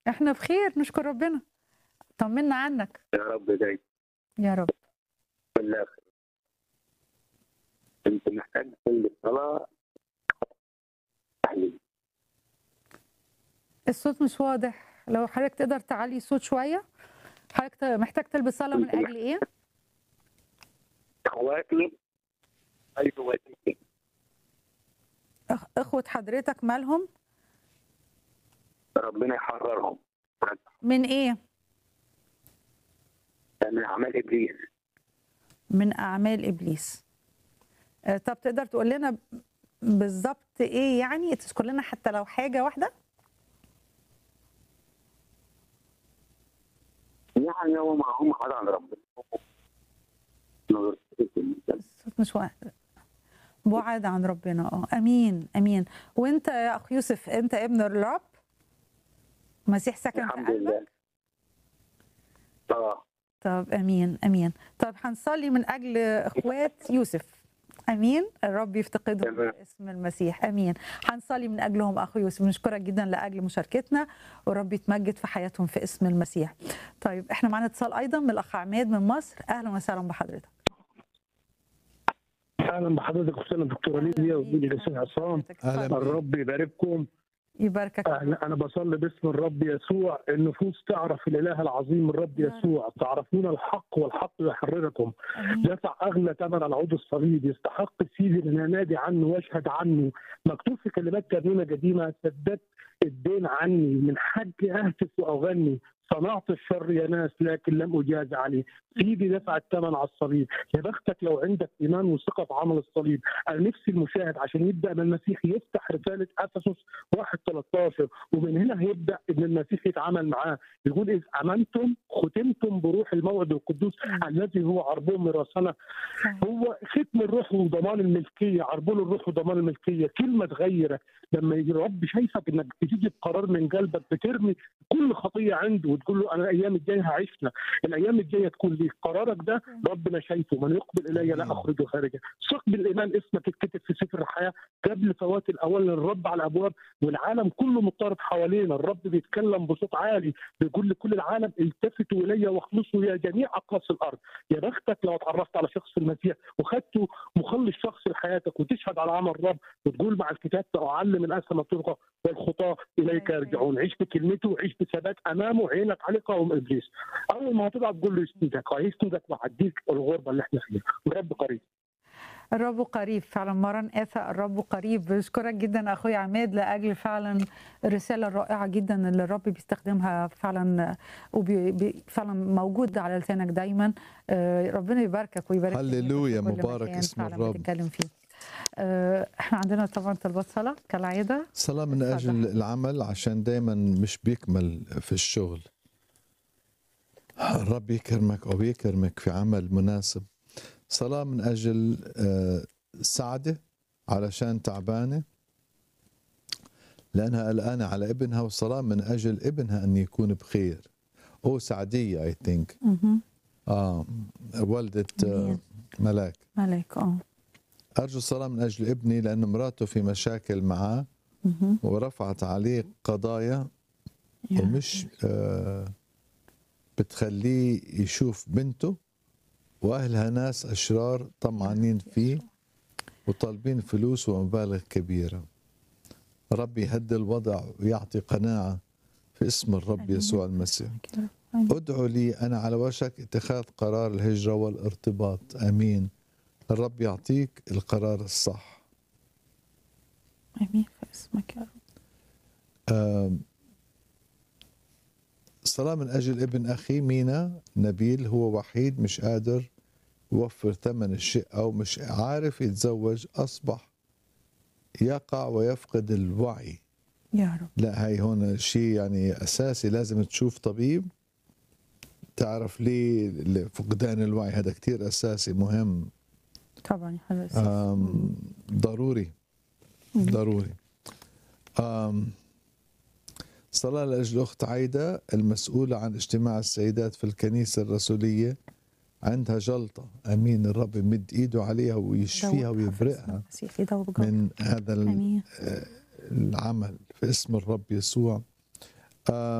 احنا بخير نشكر ربنا طمنا عنك يا رب دايما يا رب بالله خير كنت محتاج كل صلاة تحليل الصوت مش واضح لو حضرتك تقدر تعلي الصوت شويه حضرتك ت- محتاج تلبس صلاه من اجل ايه اخواتي ايوه أخ- اخوة حضرتك مالهم ربنا يحررهم من ايه من اعمال ابليس من اعمال ابليس آه، طب تقدر تقول لنا بالظبط ايه يعني تذكر لنا حتى لو حاجه واحده يعني هو معهم حاجه عن ربنا نظر الصوت مش واحد بعد عن ربنا اه امين امين وانت يا اخ يوسف انت ابن الرب مسيح سكن في الحمد لله قلبك اه طب امين امين طب هنصلي من اجل اخوات يوسف امين الرب يفتقدهم تمام. باسم المسيح امين هنصلي من اجلهم اخو يوسف نشكرك جدا لاجل مشاركتنا ورب يتمجد في حياتهم في اسم المسيح طيب احنا معانا اتصال ايضا من الاخ عماد من مصر اهلا وسهلا بحضرتك اهلا بحضرتك استاذ دكتوره ليديا وزوجي الاستاذ عصام أهلا بيك. الرب يبارككم يباركك انا انا بصلي باسم الرب يسوع النفوس تعرف الاله العظيم الرب يا رب. يسوع تعرفون الحق والحق يحرركم امين دفع اغلى ثمن على عود الصليب يستحق سيدي ان انادي عنه واشهد عنه مكتوب في كلمات كريمه قديمه سددت الدين عني من حق اهتف واغني صنعت الشر يا ناس لكن لم اجاز عليه سيدي دفع الثمن على الصليب يا بختك لو عندك ايمان وثقه في عمل الصليب انا نفسي المشاهد عشان يبدا من المسيح يفتح رساله افسس 1 13 ومن هنا هيبدا ان المسيح يتعامل معاه يقول اذ امنتم ختمتم بروح الموعد القدوس الذي هو عربون ميراثنا صحيح. هو ختم الروح وضمان الملكيه عربون الروح وضمان الملكيه كلمه تغيرك لما يجي رب شايفك انك بتيجي بقرار من قلبك بترمي كل خطيه عنده وتقول له انا الايام الجايه هعيشنا الايام الجايه تكون ليك قرارك ده ربنا شايفه من يقبل الي لا اخرج خارجه ثق بالايمان اسمك اتكتب في سفر الحياه قبل فوات الاوان للرب على الابواب والعالم كله مضطرب حوالينا الرب بيتكلم بصوت عالي بيقول لكل العالم التفتوا الي واخلصوا يا جميع اقاصي الارض يا بختك لو اتعرفت على شخص المسيح وخدته مخلص شخص لحياتك وتشهد على عمل الرب وتقول مع الكتاب تعلم الاسم الطرق والخطاه اليك يرجعون عيش بكلمته عيش بثبات امامه عينك عليه قوم ابليس اول ما هتطلع تقول له يسندك هيسندك ويعديك الغربه اللي احنا فيها الرب قريب الرب قريب فعلا مرن آثى الرب قريب بشكرك جدا اخويا عماد لاجل فعلا الرساله الرائعه جدا اللي الرب بيستخدمها فعلا وفعلا موجود على لسانك دايما آه، ربنا يباركك ويبارك فيك هللويا، في كل مبارك مكان اسم فعلا الرب. بتتكلم فيه آه، احنا عندنا طبعا طلبات صلاه كالعاده صلاة من اتفضل. أجل العمل عشان دايما مش بيكمل في الشغل الرب يكرمك أو يكرمك في عمل مناسب صلاة من أجل آه، سعدة علشان تعبانة لأنها قلقانة على ابنها وصلاة من أجل ابنها أن يكون بخير أو سعدية I think مهم. آه والدة آه مين؟ ملاك ملاك اه أرجو الصلاة من أجل ابني لأن مراته في مشاكل معاه مهم. ورفعت عليه قضايا يا ومش آه بتخليه يشوف بنته واهلها ناس اشرار طمعانين فيه وطالبين فلوس ومبالغ كبيره ربي يهدي الوضع ويعطي قناعه في اسم الرب آمين. يسوع المسيح رب. آمين. ادعوا لي انا على وشك اتخاذ قرار الهجره والارتباط امين الرب يعطيك القرار الصح امين في اسمك يا رب آم، صلاة من أجل ابن أخي مينا نبيل هو وحيد مش قادر يوفر ثمن الشقة ومش عارف يتزوج أصبح يقع ويفقد الوعي يا رب لا هاي هون شيء يعني أساسي لازم تشوف طبيب تعرف ليه فقدان الوعي هذا كتير أساسي مهم طبعا هذا أساس. آم، ضروري مم. ضروري آم، صلاة لأجل أخت عايدة المسؤولة عن اجتماع السيدات في الكنيسة الرسولية عندها جلطة أمين الرب يمد إيده عليها ويشفيها دوبها في اسم ويبرئها المسيح يدوب جوه. من هذا ال- امين العمل في اسم الرب يسوع آه